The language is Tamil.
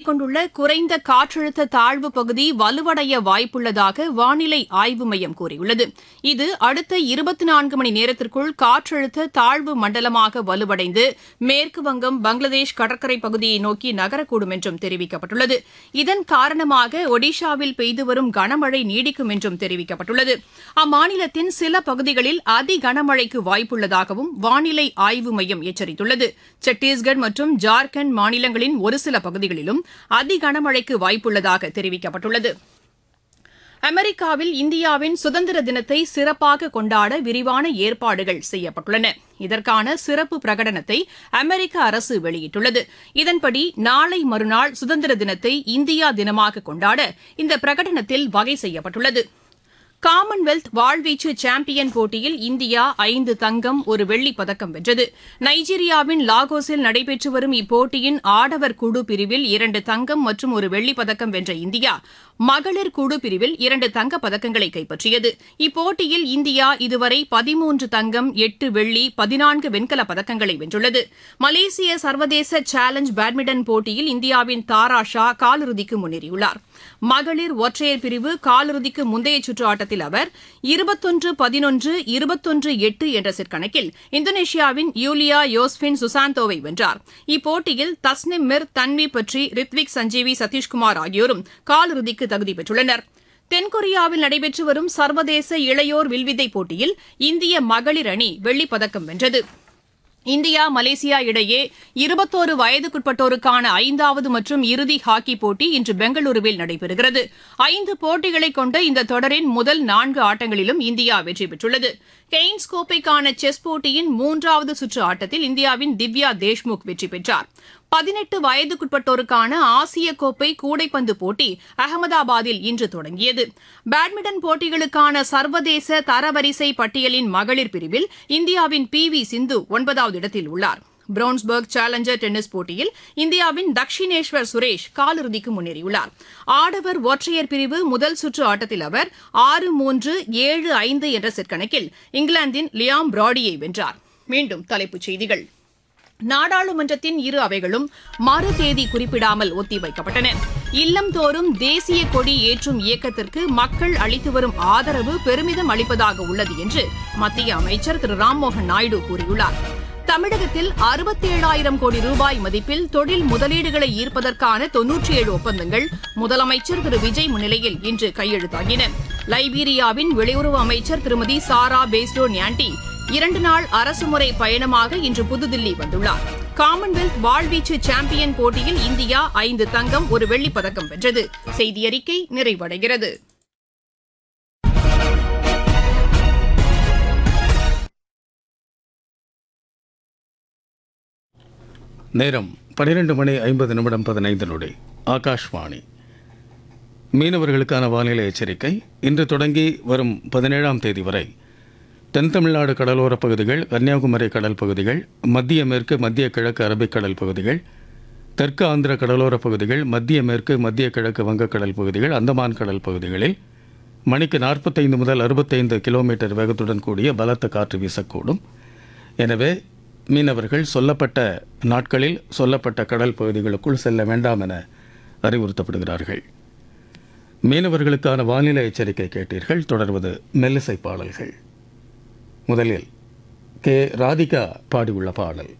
கொண்டுள்ள குறைந்த காற்றழுத்த தாழ்வு பகுதி வலுவடைய வாய்ப்புள்ளதாக வானிலை ஆய்வு மையம் கூறியுள்ளது இது அடுத்த இருபத்தி நான்கு மணி நேரத்திற்குள் காற்றழுத்த தாழ்வு மண்டலமாக வலுவடைந்து மேற்கு வங்கம் பங்களாதேஷ் கடற்கரை பகுதியை நோக்கி நகரக்கூடும் என்றும் தெரிவிக்கப்பட்டுள்ளது இதன் காரணமாக ஒடிஷாவில் பெய்து வரும் கனமழை நீடிக்கும் என்றும் தெரிவிக்கப்பட்டுள்ளது அம்மாநிலத்தின் சில பகுதிகளில் அதி கனமழைக்கு வாய்ப்புள்ளதாகவும் வானிலை ஆய்வு மையம் எச்சரித்துள்ளது சத்தீஸ்கர் மற்றும் ஜார்க்கண்ட் மாநிலங்களின் ஒரு சில பகுதிகளிலும் அதி கனமழைக்கு வாய்ப்புள்ளதாக தெரிவிக்கப்பட்டுள்ளது அமெரிக்காவில் இந்தியாவின் சுதந்திர தினத்தை சிறப்பாக கொண்டாட விரிவான ஏற்பாடுகள் செய்யப்பட்டுள்ளன இதற்கான சிறப்பு பிரகடனத்தை அமெரிக்க அரசு வெளியிட்டுள்ளது இதன்படி நாளை மறுநாள் சுதந்திர தினத்தை இந்தியா தினமாக கொண்டாட இந்த பிரகடனத்தில் வகை செய்யப்பட்டுள்ளது காமன்வெல்த் வாழ்வீச்சு சாம்பியன் போட்டியில் இந்தியா ஐந்து தங்கம் ஒரு வெள்ளிப் பதக்கம் வென்றது நைஜீரியாவின் லாகோஸில் நடைபெற்று வரும் இப்போட்டியின் ஆடவர் குழு பிரிவில் இரண்டு தங்கம் மற்றும் ஒரு வெள்ளிப் பதக்கம் வென்ற இந்தியா மகளிர் குழு பிரிவில் இரண்டு தங்கப் பதக்கங்களை கைப்பற்றியது இப்போட்டியில் இந்தியா இதுவரை பதிமூன்று தங்கம் எட்டு வெள்ளி பதினான்கு வெண்கலப் பதக்கங்களை வென்றுள்ளது மலேசிய சர்வதேச சேலஞ்ச் பேட்மிண்டன் போட்டியில் இந்தியாவின் தாரா ஷா காலிறுதிக்கு முன்னேறியுள்ளார் மகளிர் ஒற்றையர் பிரிவு காலிறுதிக்கு முந்தைய சுற்று ஆட்டத்தில் அவர் இருபத்தொன்று பதினொன்று இருபத்தொன்று எட்டு என்ற செட் கணக்கில் இந்தோனேஷியாவின் யூலியா யோஸ்பின் சுசாந்தோவை வென்றார் இப்போட்டியில் தஸ்னிம் மிர் தன்வி பற்றி ரித்விக் சஞ்சீவி சதீஷ்குமார் ஆகியோரும் காலிறுதிக்கு தகுதி பெற்றுள்ளனர் தென்கொரியாவில் நடைபெற்று வரும் சர்வதேச இளையோர் வில்வித்தை போட்டியில் இந்திய மகளிர் அணி வெள்ளிப் பதக்கம் வென்றது இந்தியா மலேசியா இடையே இருபத்தோரு வயதுக்குட்பட்டோருக்கான ஐந்தாவது மற்றும் இறுதி ஹாக்கி போட்டி இன்று பெங்களூருவில் நடைபெறுகிறது ஐந்து போட்டிகளை கொண்ட இந்த தொடரின் முதல் நான்கு ஆட்டங்களிலும் இந்தியா வெற்றி பெற்றுள்ளது கெய்ன்ஸ் கோப்பைக்கான செஸ் போட்டியின் மூன்றாவது சுற்று ஆட்டத்தில் இந்தியாவின் திவ்யா தேஷ்முக் வெற்றி பெற்றார் பதினெட்டு வயதுக்குட்பட்டோருக்கான ஆசிய கோப்பை கூடைப்பந்து போட்டி அகமதாபாத்தில் இன்று தொடங்கியது பேட்மிண்டன் போட்டிகளுக்கான சர்வதேச தரவரிசை பட்டியலின் மகளிர் பிரிவில் இந்தியாவின் பி வி சிந்து ஒன்பதாவது இடத்தில் உள்ளார் பிரவுன்ஸ்பர்க் சேலஞ்சர் டென்னிஸ் போட்டியில் இந்தியாவின் தக்ஷினேஸ்வர் சுரேஷ் காலிறுதிக்கு முன்னேறியுள்ளார் ஆடவர் ஒற்றையர் பிரிவு முதல் சுற்று ஆட்டத்தில் அவர் ஆறு மூன்று ஏழு ஐந்து என்ற செட் கணக்கில் இங்கிலாந்தின் லியாம் பிராடியை வென்றார் மீண்டும் தலைப்புச் செய்திகள் நாடாளுமன்றத்தின் இரு அவைகளும் மறு தேதி குறிப்பிடாமல் ஒத்திவைக்கப்பட்டன இல்லம்தோறும் தேசிய கொடி ஏற்றும் இயக்கத்திற்கு மக்கள் அளித்து வரும் ஆதரவு பெருமிதம் அளிப்பதாக உள்ளது என்று மத்திய அமைச்சர் திரு ராம்மோகன் நாயுடு கூறியுள்ளார் தமிழகத்தில் அறுபத்தேழாயிரம் கோடி ரூபாய் மதிப்பில் தொழில் முதலீடுகளை ஈர்ப்பதற்கான தொன்னூற்றி ஏழு ஒப்பந்தங்கள் முதலமைச்சர் திரு விஜய் முன்னிலையில் இன்று கையெழுத்தாகின லைபீரியாவின் வெளியுறவு அமைச்சர் திருமதி சாரா பேஸ்டோ நியாண்டி இரண்டு நாள் அரசுமுறை பயணமாக இன்று புதுதில்லி வந்துள்ளார் காமன்வெல்த் வாழ்வீச்சு சாம்பியன் போட்டியில் இந்தியா ஐந்து தங்கம் ஒரு வெள்ளிப் பதக்கம் வென்றது செய்தியறிக்கை நிறைவடைகிறது நேரம் பன்னிரெண்டு மணி ஐம்பது நிமிடம் பதினைந்து நொடி ஆகாஷ்வாணி மீனவர்களுக்கான வானிலை எச்சரிக்கை இன்று தொடங்கி வரும் பதினேழாம் தேதி வரை தென் தமிழ்நாடு கடலோரப் பகுதிகள் கன்னியாகுமரி கடல் பகுதிகள் மத்திய மேற்கு மத்திய கிழக்கு அரபிக்கடல் பகுதிகள் தெற்கு ஆந்திர கடலோரப் பகுதிகள் மத்திய மேற்கு மத்திய கிழக்கு வங்கக்கடல் பகுதிகள் அந்தமான் கடல் பகுதிகளில் மணிக்கு நாற்பத்தைந்து முதல் அறுபத்தைந்து கிலோமீட்டர் வேகத்துடன் கூடிய பலத்த காற்று வீசக்கூடும் எனவே மீனவர்கள் சொல்லப்பட்ட நாட்களில் சொல்லப்பட்ட கடல் பகுதிகளுக்குள் செல்ல வேண்டாம் என அறிவுறுத்தப்படுகிறார்கள் மீனவர்களுக்கான வானிலை எச்சரிக்கை கேட்டீர்கள் தொடர்வது மெல்லிசை பாடல்கள் முதலில் கே ராதிகா பாடியுள்ள பாடல்